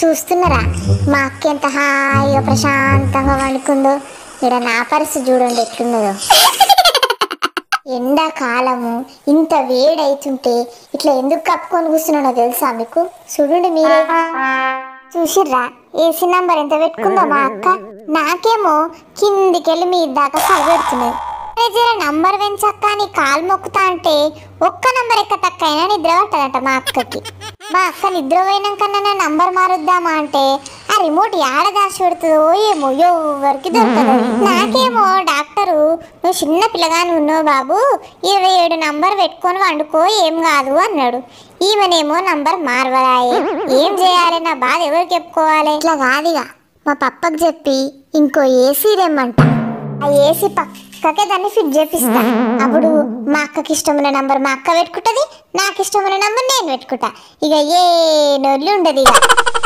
చూస్తున్నారా మా అక్క ఎంత హాయిగా ప్రశాంతంగా వండుకుందో ఇక్కడ నా పరిస్థితి చూడండి ఎట్లున్నదో ఎండాకాలము ఇంత వేడైతుంటే ఇట్లా ఎందుకు కప్పుకొని కూర్చున్నానో తెలుసా మీకు చూడండి మీరే చూసిర్రా ఏసీ నంబర్ ఎంత పెట్టుకుందో మా అక్క నాకేమో కిందికెళ్ళి మీ దాకా చదివెడుతున్నది అరే జర నంబర్ పెంచక్క అని కాలు మొక్కుతా అంటే ఒక్క నంబర్ ఎక్క తక్కైనా నిద్ర పట్టదట మా అక్కకి మా అక్క నిద్ర పోయినాకన్నా నా నంబర్ మారుద్దామా అంటే ఆ రిమోట్ ఏడ దాచి పెడుతుందో ఏమో ఎవరికి దొరకదు నాకేమో డాక్టరు నువ్వు చిన్న పిల్లగాని ఉన్నావు బాబు ఇరవై ఏడు నంబర్ పెట్టుకొని వండుకో ఏం కాదు అన్నాడు ఈమెనేమో నంబర్ మార్వరాయే ఏం చేయాలి నా బాధ ఎవరికి చెప్పుకోవాలి ఇట్లా కాదుగా మా పప్పకి చెప్పి ఇంకో ఏసీ తెమ్మంట ఆ ఏసీ పక్కకే దాన్ని ఫిట్ చేపిస్తా అప్పుడు మా అక్కకి ఇష్టమైన నంబర్ మా అక్క పెట్టుకుంటది నాకు ఇష్టమైన నంబర్ నేను పెట్టుకుంటా ఇక ఏ నొల్లి ఉండదు ఇక